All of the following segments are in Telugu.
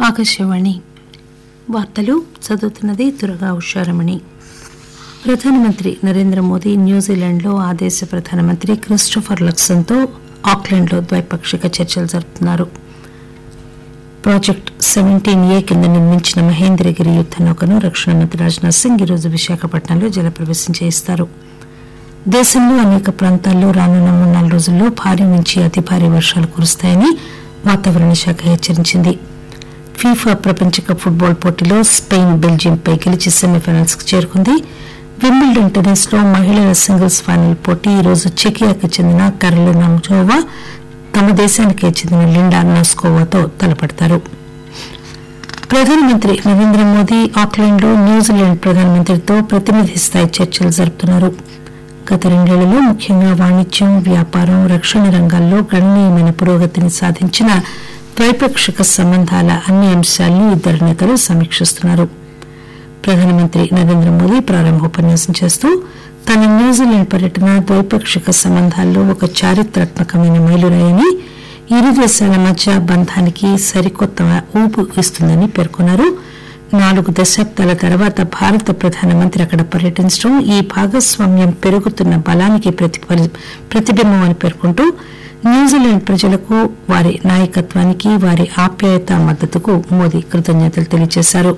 ఆకాశవాణి వార్తలు చదువుతున్నది దుర్గా ఉషారమణి ప్రధానమంత్రి నరేంద్ర మోదీ న్యూజిలాండ్లో ఆ దేశ ప్రధానమంత్రి క్రిస్టోఫర్ లక్సన్తో ఆక్లాండ్లో ద్వైపాక్షిక చర్చలు జరుపుతున్నారు ప్రాజెక్ట్ సెవెంటీన్ ఏ కింద నిర్మించిన మహేంద్రగిరి యుద్ద నౌకను రక్షణ మంత్రి రాజ్నాథ్ సింగ్ ఈరోజు విశాఖపట్నంలో జలప్రవేశం చేయిస్తారు దేశంలో అనేక ప్రాంతాల్లో రానున్న మూడు నాలుగు రోజుల్లో భారీ నుంచి అతి భారీ వర్షాలు కురుస్తాయని వాతావరణ శాఖ హెచ్చరించింది ఫీఫా ప్రపంచ కప్ ఫుట్బాల్ పోటీలో స్పెయిన్ బెల్జియంపై గెలిచి సెమీఫైనల్స్ కు చేరుకుంది వింబిల్డన్ టెన్నిస్ లో మహిళల సింగిల్స్ ఫైనల్ పోటీ ఈరోజు చెకియాకు చెందిన కరోలినా ముజోవా తమ దేశానికే చెందిన లిండా నోస్కోవాతో తలపడతారు ప్రధానమంత్రి నరేంద్ర మోదీ ఆక్లాండ్ లో న్యూజిలాండ్ ప్రధానమంత్రితో ప్రతినిధి స్థాయి చర్చలు జరుపుతున్నారు గత రెండేళ్లలో ముఖ్యంగా వాణిజ్యం వ్యాపారం రక్షణ రంగాల్లో గణనీయమైన పురోగతిని సాధించిన ద్వైపాక్షిక సంబంధాల అన్ని అంశాలను ఇద్దరు నేతలు సమీక్షిస్తున్నారు ప్రధానమంత్రి నరేంద్ర మోదీ ప్రారంభోపన్యాసం చేస్తూ తన న్యూజిలాండ్ పర్యటన ద్వైపాక్షిక సంబంధాల్లో ఒక చారిత్రాత్మకమైన మైలురాయని ఇరు దేశాల మధ్య బంధానికి సరికొత్త ఊపు ఇస్తుందని పేర్కొన్నారు నాలుగు దశాబ్దాల తర్వాత భారత ప్రధానమంత్రి అక్కడ పర్యటించడం ఈ భాగస్వామ్యం పెరుగుతున్న బలానికి ప్రతిఫలి- ప్రతిబింబం అని పేర్కొంటూ న్యూజిలాండ్ ప్రజలకు వారి నాయకత్వానికి వారి ఆప్యాయత మద్దతుకు మోదీ కృతజ్ఞతలు తెలియజేశారు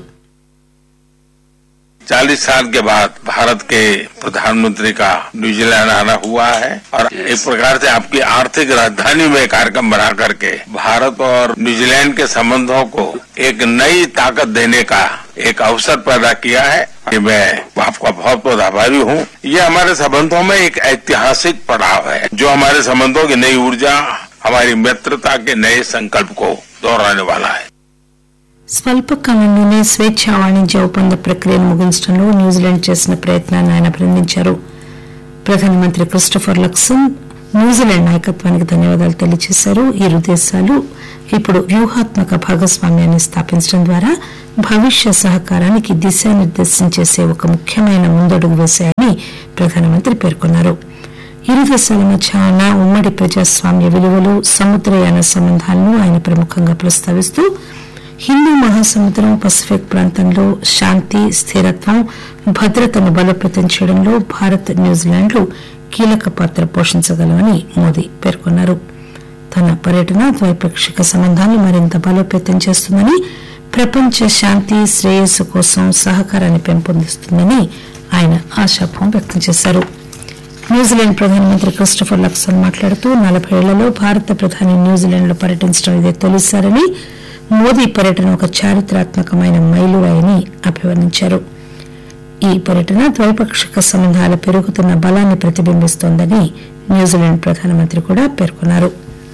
चालीस साल के बाद भारत के प्रधानमंत्री का न्यूजीलैंड आना हुआ है और एक प्रकार से आपकी आर्थिक राजधानी में कार्यक्रम बना करके भारत और न्यूजीलैंड के संबंधों को एक नई ताकत देने का एक अवसर पैदा किया है ये मैं आपका बहुत बहुत आभारी हूँ ये हमारे संबंधों में एक ऐतिहासिक पड़ाव है जो हमारे संबंधों की नई ऊर्जा हमारी मित्रता के नए संकल्प को दोहराने वाला है స్వల్పకాలంలోనే స్వేచ్ఛ వాణిజ్య ఒప్పంద ప్రక్రియను ముగించడంలో న్యూజిలాండ్ చేసిన ప్రయత్నాన్ని ఆయన అభినందించారు ప్రధానమంత్రి క్రిస్టోఫర్ లక్సన్ న్యూజిలాండ్ నాయకత్వానికి ధన్యవాదాలు తెలియజేశారు ఇరు దేశాలు ఇప్పుడు వ్యూహాత్మక భాగస్వామ్యాన్ని స్థాపించడం ద్వారా భవిష్య సహకారానికి దిశానిర్దేశం చేసే ఒక ముఖ్యమైన ముందడుగు వేశాయని ప్రధానమంత్రి పేర్కొన్నారు ఇరు దేశాల మధ్య ఉన్న ఉమ్మడి ప్రజాస్వామ్య విలువలు సముద్రయాన సంబంధాలను ఆయన ప్రముఖంగా ప్రస్తావిస్తూ హిందూ మహాసముద్రం పసిఫిక్ ప్రాంతంలో శాంతి స్థిరత్వం భద్రతను బలోపేతం చేయడంలో భారత్ న్యూజిలాండ్లు కీలక పాత్ర పోషించగలవని మోదీ పేర్కొన్నారు తన పర్యటన ద్వైపాక్షిక సంబంధాన్ని మరింత బలోపేతం చేస్తుందని ప్రపంచ శాంతి శ్రేయస్సు కోసం సహకారాన్ని పెంపొందిస్తుందని ఆయన ఆశాభావం వ్యక్తం చేశారు న్యూజిలాండ్ ప్రధానమంత్రి క్రిస్టోఫర్ లక్సన్ మాట్లాడుతూ నలభై ఏళ్లలో భారత ప్రధాని న్యూజిలాండ్ లో పర్యటించడం ఇదే తొలిసారని మోదీ పర్యటన ఒక చారిత్రాత్మకమైన మైలురాయని అభివర్ణించారు ఈ పర్యటన ద్వైపాక్షిక సంబంధాల పెరుగుతున్న బలాన్ని ప్రతిబింబిస్తోందని న్యూజిలాండ్ ప్రధానమంత్రి కూడా పేర్కొన్నారు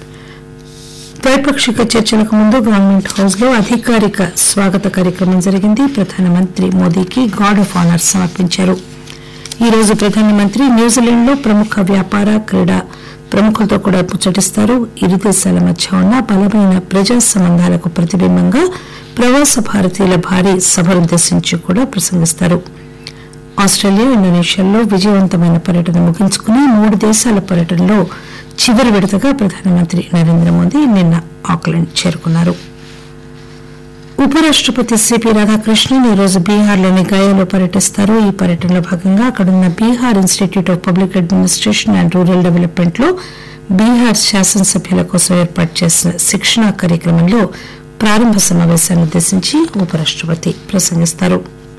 ద్వైపాక్షిక చర్చలకు ముందు గవర్నమెంట్ హౌస్ లో అధికారిక స్వాగత కార్యక్రమం జరిగింది ప్రధానమంత్రి మోదీకి గార్డ్ ఆఫ్ ఆనర్ సమర్పించారు ఈ రోజు ప్రధానమంత్రి న్యూజిలాండ్ లో ప్రముఖ వ్యాపార క్రీడా ప్రముఖులతో కూడా ముచ్చటిస్తారు ఇరు దేశాల మధ్య ఉన్న బలమైన ప్రజా సంబంధాలకు ప్రతిబింబంగా ప్రవాస భారతీయుల భారీ సభనుద్దేశించి కూడా ప్రసంగిస్తారు ఆస్ట్రేలియా ఇండోనేషియాల్లో విజయవంతమైన పర్యటన ముగించుకుని మూడు దేశాల పర్యటనలో చివరి విడతగా ప్రధానమంత్రి నరేంద్ర మోదీ నిన్న ఆక్లాండ్ చేరుకున్నారు ఉపరాష్టపతి సిపి రాధాకృష్ణన్ ఈ రోజు బీహార్లోని గయాలో పర్యటిస్తారు ఈ పర్యటనలో భాగంగా అక్కడున్న Bihar institute of public administration and rural development లో బీహార్ శాసనసభ్యుల కోసం ఏర్పాటు చేసిన శిక్షణా కార్యక్రమంలో ప్రారంభ సమావేశాన్ని ఉద్దేశించి ఉపరాష్టపతి ప్రసంగిస్తారు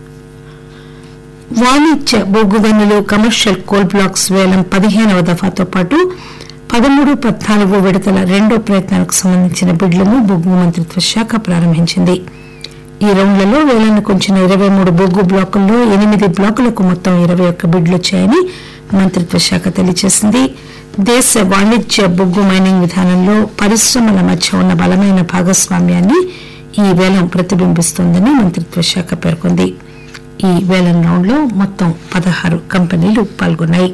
వాణిజ్య బొగ్గు గనులు కమర్షియల్ కోల్ బ్లాక్స్ వేలం పదిహేనవ దఫాతో పాటు పదమూడు పద్నాలుగు విడతల రెండో ప్రయత్నాలకు సంబంధించిన బిడ్లను బొగ్గు మంత్రిత్వ శాఖ ప్రారంభించింది ఈ రౌండ్లలో వేలానికి ఉంచిన ఇరవై మూడు బొగ్గు బ్లాకుల్లో ఎనిమిది బ్లాకులకు మొత్తం ఇరవై ఒక్క బిడ్లు వచ్చాయని మంత్రిత్వ శాఖ తెలియజేసింది దేశ వాణిజ్య బొగ్గు మైనింగ్ విధానంలో పరిశ్రమల మధ్య ఉన్న బలమైన భాగస్వామ్యాన్ని ఈ వేలం ప్రతిబింబిస్తోందని మంత్రిత్వ శాఖ పేర్కొంది ఈ వేలం రౌండ్లో మొత్తం పదహారు కంపెనీలు పాల్గొన్నాయి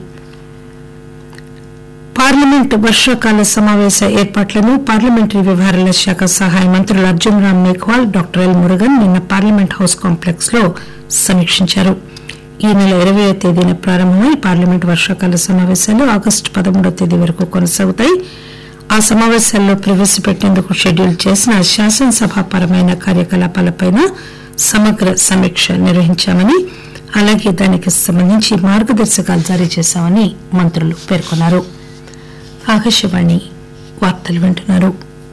పార్లమెంట్ వర్షాకాల సమావేశ ఏర్పాట్లను పార్లమెంటరీ వ్యవహారాల శాఖ సహాయ మంత్రులు అర్జున్ రామ్ మేఘ్వాల్ డాక్టర్ ఎల్ మురుగన్ నిన్న పార్లమెంట్ హౌస్ కాంప్లెక్స్ లో సమీక్షించారు ఈ నెల ఇరవయో తేదీన ప్రారంభమై పార్లమెంట్ వర్షాకాల సమావేశాలు ఆగస్టు పదమూడో తేదీ వరకు కొనసాగుతాయి ఆ సమావేశాల్లో ప్రవేశపెట్టేందుకు షెడ్యూల్ చేసిన శాసనసభాపరమైన కార్యకలాపాలపై సమగ్ర సమీక్ష నిర్వహించామని అలాగే దానికి సంబంధించి మార్గదర్శకాలు జారీ చేశామని మంత్రులు పేర్కొన్నారు ఆకాశవాణి వార్తలు వింటున్నారు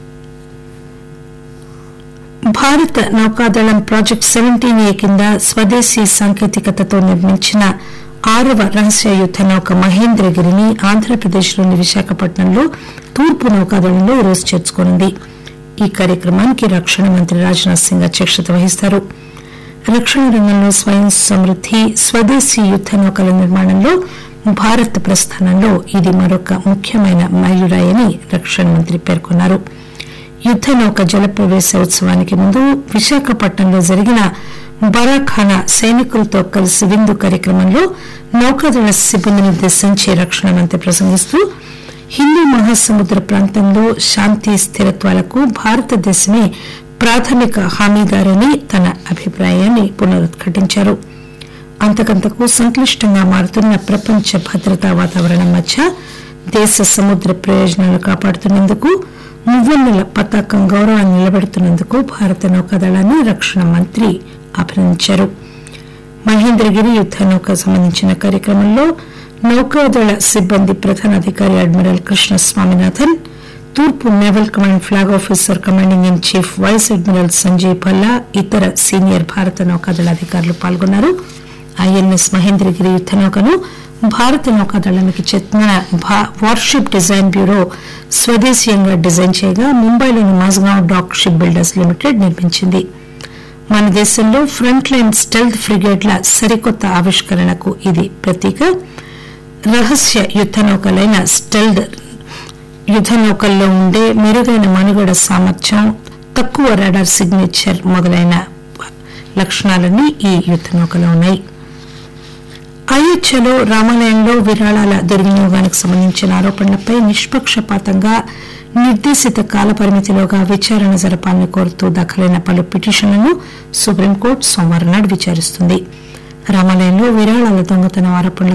భారత నౌకాదళం ప్రాజెక్ట్ సెవెంటీన్ ఏ కింద స్వదేశీ సాంకేతికతతో నిర్మించిన ఆరవ రహస్య యుద్ద నౌక మహేంద్రగిరిని ఆంధ్రప్రదేశ్లోని విశాఖపట్నంలో తూర్పు నౌకాదళంలో ఈరోజు చేర్చుకోనుంది ఈ కార్యక్రమానికి రక్షణ మంత్రి రాజ్నాథ్ సింగ్ అధ్యక్షత వహిస్తారు రక్షణ రంగంలో స్వయం సమృద్ది స్వదేశీ యుద్ద నౌకల నిర్మాణంలో భారత్ ప్రస్థానంలో ఇది మరొక ముఖ్యమైన మైలురాయని రక్షణ మంత్రి పేర్కొన్నారు యుద్ద నౌక జలప్రవేశ ఉత్సవానికి ముందు విశాఖపట్నంలో జరిగిన బరాఖానా సైనికులతో కలిసి విందు కార్యక్రమంలో నౌకాదళ సిబ్బందిని ఉద్దేశించి రక్షణ మంత్రి ప్రసంగిస్తూ హిందూ మహాసముద్ర ప్రాంతంలో శాంతి స్థిరత్వాలకు భారతదేశమే ప్రాథమిక హామీదారని తన అభిప్రాయాన్ని పునరుద్ఘాటించారు అంతకంతకు సంక్లిష్టంగా మారుతున్న ప్రపంచ భద్రతా వాతావరణం మధ్య దేశ సముద్ర ప్రయోజనాలు కాపాడుతున్నందుకు మువ్వన్నెల పతాకం గౌరవాన్ని నిలబెడుతున్నందుకు భారత నౌకాదళాన్ని రక్షణ మంత్రి అభినందించారు మహేంద్రగిరి యుద్ద నౌక సంబంధించిన కార్యక్రమంలో నౌకాదళ సిబ్బంది ప్రధానాధికారి అడ్మిరల్ కృష్ణ స్వామినాథన్ తూర్పు naval command flag officer commanding in chief vice admiral Sanjay Bhalla ఇతర సీనియర్ భారత నౌకాదళ అధికారులు పాల్గొన్నారు ఐఎన్ఎస్ మహేంద్రగిరి యుద్ద నౌకను భారత నౌకాదళానికి చెందిన వార్షిప్ డిజైన్ బ్యూరో స్వదేశీయంగా డిజైన్ చేయగా ముంబైలోని Mazagon dock ship builders limited నిర్మించింది మన దేశంలో ఫ్రంట్ లైన్ స్టెల్త్ ఫ్రిగేట్ల సరికొత్త ఆవిష్కరణకు ఇది ప్రతీక రహస్య యుద్ద నౌకలైన స్టెల్డ్ యుద్ద నౌకల్లో ఉండే మెరుగైన మనుగడ సామర్థ్యం తక్కువ రాడార్ సిగ్నేచర్ మొదలైన లక్షణాలన్నీ ఈ యుద్ద నౌకలో ఉన్నాయి అయోధ్యలో రామాలయంలో విరాళాల దుర్వినియోగానికి సంబంధించిన ఆరోపణలపై నిష్పక్షపాతంగా నిర్దేశిత కాలపరిమితిలోగా విచారణ జరపాలని కోరుతూ దాఖలైన పలు పిటిషన్లను సుప్రీంకోర్టు సోమవారం నాడు విచారిస్తుంది రామాలయంలో విరాళాల దొంగతనం ఆరోపణల